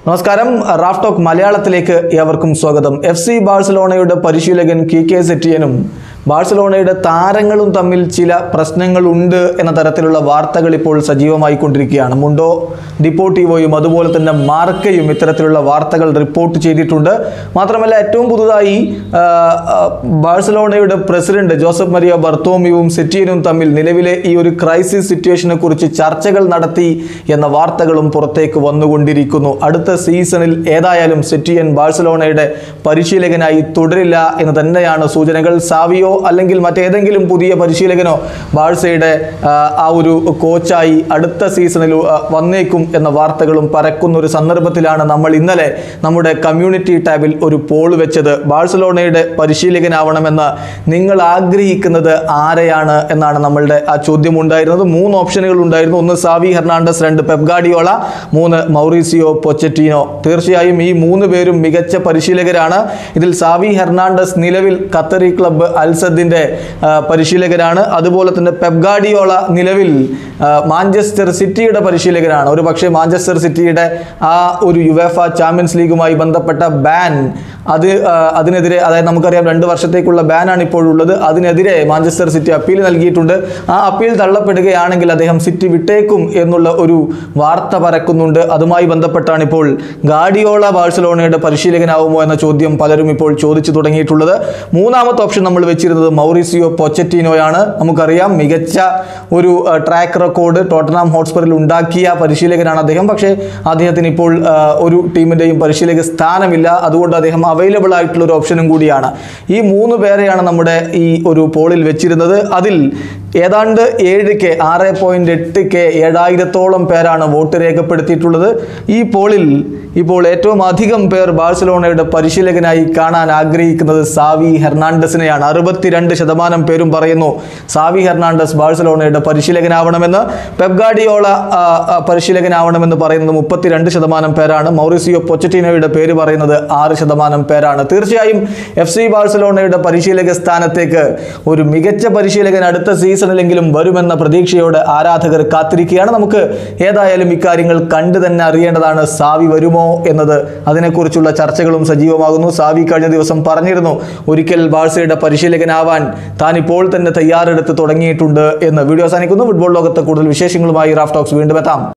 നമസ്കാരം Raf talk മലയാളത്തിലേക്ക് ഏവർക്കും സ്വാഗതം എഫ് സി ബാഴ്സലോണയുടെ പരിശീലകൻ കി കെ സെറ്റിയനും ബാഴ്സലോണയുടെ താരങ്ങളും തമ്മിൽ ചില പ്രശ്നങ്ങളുണ്ട് എന്ന തരത്തിലുള്ള വാർത്തകൾ ഇപ്പോൾ സജീവമായിക്കൊണ്ടിരിക്കുകയാണ് മുണ്ടോ ഡിപ്പോട്ടീവോയും അതുപോലെ തന്നെ മാർക്കയും ഇത്തരത്തിലുള്ള വാർത്തകൾ റിപ്പോർട്ട് ചെയ്തിട്ടുണ്ട് മാത്രമല്ല ഏറ്റവും പുതുതായി ആ, ആ, ബാഴ്സലോണയുടെ പ്രസിഡന്റ് ജോസഫ് മരിയ ബർത്തോമിയും സെറ്റിയനും തമ്മിൽ നിലവിലെ ഈ ഒരു ക്രൈസിസ് സിറ്റുവേഷനെ കുറിച്ച് ചർച്ചകൾ നടത്തി എന്ന വാർത്തകളും പുറത്തേക്ക് വന്നുകൊണ്ടിരിക്കുന്നു അടുത്ത സീസണിൽ ഏതായാലും സെറ്റിയൻ ബാഴ്സലോണയുടെ പരിശീലകനായി തുടരില്ല എന്ന് തന്നെയാണ് സൂചനകൾ സാവിയോ അല്ലെങ്കിൽ മറ്റേതെങ്കിലും പുതിയ പരിശീലകനോ ബാഴ്സയുടെ ആ, ആ ഒരു കോച്ചായി അടുത്ത സീസണിൽ ആ, വന്നേക്കും എന്ന വാർത്തകളും പരക്കുന്ന ഒരു സന്ദർഭത്തിലാണ് നമ്മൾ ഇന്നലെ നമ്മുടെ കമ്മ്യൂണിറ്റി ടാബിൽ ഒരു പോൾ വെച്ചത് ബാഴ്സലോണയുടെ പരിശീലകനാവണമെന്ന് നിങ്ങൾ ആഗ്രഹിക്കുന്നത് ആരെയാണ് എന്നാണ് നമ്മളുടെ ആ ചോദ്യം ഉണ്ടായിരുന്നത് മൂന്ന് ഓപ്ഷനുകൾ ഉണ്ടായിരുന്നു ഒന്ന് സാവി ഹെർണാണ്ടസ് രണ്ട് പെപ്ഗാഡിയോള മൂന്ന് മൗറീസിയോ പൊച്ചറ്റീനോ തീർച്ചയായും ഈ മൂന്ന് പേരും മികച്ച പരിശീലകരാണ് ഇതിൽ സാവി ഹെർണാണ്ടസ് നിലവിൽ ഖത്തറി ക്ലബ്ബ് അൽസദിന്റെ ആ, പരിശീലകരാണ് അതുപോലെ തന്നെ പെപ്ഗാഡിയോള നിലവിൽ ആ, മാഞ്ചസ്റ്റർ സിറ്റിയുടെ പരിശീലകരാണ് ഒരു പക്ഷേ മാഞ്ചസ്റ്റർ സിറ്റിയുടെ ആ ഒരു യുവേഫ ചാമ്പ്യൻസ് ലീഗുമായി ബന്ധപ്പെട്ട ബാൻ അത് ആ, അതിനെതിരെ അതായത് നമുക്കറിയാം രണ്ട് വർഷത്തേക്കുള്ള ബാനാണ് ഇപ്പോഴുള്ളത് അതിനെതിരെ മാഞ്ചസ്റ്റർ സിറ്റി അപ്പീൽ നൽകിയിട്ടുണ്ട് ആ അപ്പീൽ തള്ളപ്പെടുകയാണെങ്കിൽ അദ്ദേഹം സിറ്റി വിട്ടേക്കും എന്നുള്ള ഒരു വാർത്ത പരക്കുന്നുണ്ട് അതുമായി ബന്ധപ്പെട്ടാണ് ഇപ്പോൾ ഗാഡിയോള ബാഴ്സലോണയുടെ പരിശീലകനാവുമോ എന്ന ചോദ്യം പലരും ഇപ്പോൾ ചോദിച്ചു തുടങ്ങിയിട്ടുള്ളത് മൂന്നാമത്തെ ഓപ്ഷൻ നമ്മൾ വെച്ചിരുന്നത് മൗറിസിയോ പൊച്ചറ്റീനോയാണ് നമുക്കറിയാം മികച്ച ഒരു ട്രാക്ക് റെക്കോർഡ് ടോട്ടനാം ഹോട്ട്സ്പറിൽ ഉണ്ടാക്കിയ പരിശീലകനാണ് അദ്ദേഹം പക്ഷേ അദ്ദേഹത്തിന് ഇപ്പോൾ ആ, ഒരു ടീമിൻ്റെയും പരിശീലക സ്ഥാനമില്ല അതുകൊണ്ട് അദ്ദേഹം അവൈലബിൾ ആയിട്ടുള്ള ഒരു ഓപ്ഷനും കൂടിയാണ് ഈ മൂന്ന് പേരെയാണ് നമ്മുടെ ഈ ഒരു പോളിൽ വെച്ചിരുന്നത് അതിൽ ഏതാണ്ട് ഏഴ് കെ ആറ് പോയിന്റ് എട്ട് കെ ഏഴായിരത്തോളം പേരാണ് വോട്ട് രേഖപ്പെടുത്തിയിട്ടുള്ളത് ഈ പോളിൽ ഇപ്പോൾ ഏറ്റവും അധികം പേർ ബാഴ്സലോണയുടെ പരിശീലകനായി കാണാൻ ആഗ്രഹിക്കുന്നത് സാവി ഹെർണാണ്ടസിനെയാണ് അറുപത്തിരണ്ട് ശതമാനം പേരും പറയുന്നു സാവി ഹെർണാണ്ടസ് ബാഴ്സലോണയുടെ പരിശീലകനാവണമെന്ന് പെപ്ഗാഡിയോള ആ, ആ, പരിശീലകനാവണമെന്ന് പറയുന്നത് മുപ്പത്തിരണ്ട് ശതമാനം പേരാണ് മൗറിസിയോ പൊച്ചറ്റീനോയുടെ പേര് പറയുന്നത് ആറ് ശതമാനം പേരാണ് തീർച്ചയായും എഫ് സി ബാഴ്സലോണയുടെ പരിശീലക സ്ഥാനത്തേക്ക് ഒരു മികച്ച പരിശീലകൻ അടുത്ത സീസണിലെങ്കിലും വരുമെന്ന പ്രതീക്ഷയോടെ ആരാധകർ കാത്തിരിക്കുകയാണ് നമുക്ക് ഏതായാലും ഇക്കാര്യങ്ങൾ കണ്ടു തന്നെ അറിയേണ്ടതാണ് സാവി വരുമോ എന്നത് അതിനെക്കുറിച്ചുള്ള ചർച്ചകളും സജീവമാകുന്നു സാവി കഴിഞ്ഞ ദിവസം പറഞ്ഞിരുന്നു ഒരിക്കൽ ബാഴ്സയുടെ പരിശീലകനാവാൻ താൻ ഇപ്പോൾ തന്നെ തയ്യാറെടുത്ത് തുടങ്ങിയിട്ടുണ്ട് എന്ന് വീഡിയോ അവസാനിക്കുന്നു ഫുട്ബോൾ ലോകത്തെ കൂടുതൽ വിശേഷങ്ങളുമായി റാഫ് ടോക്സ് വീണ്ടും എത്താം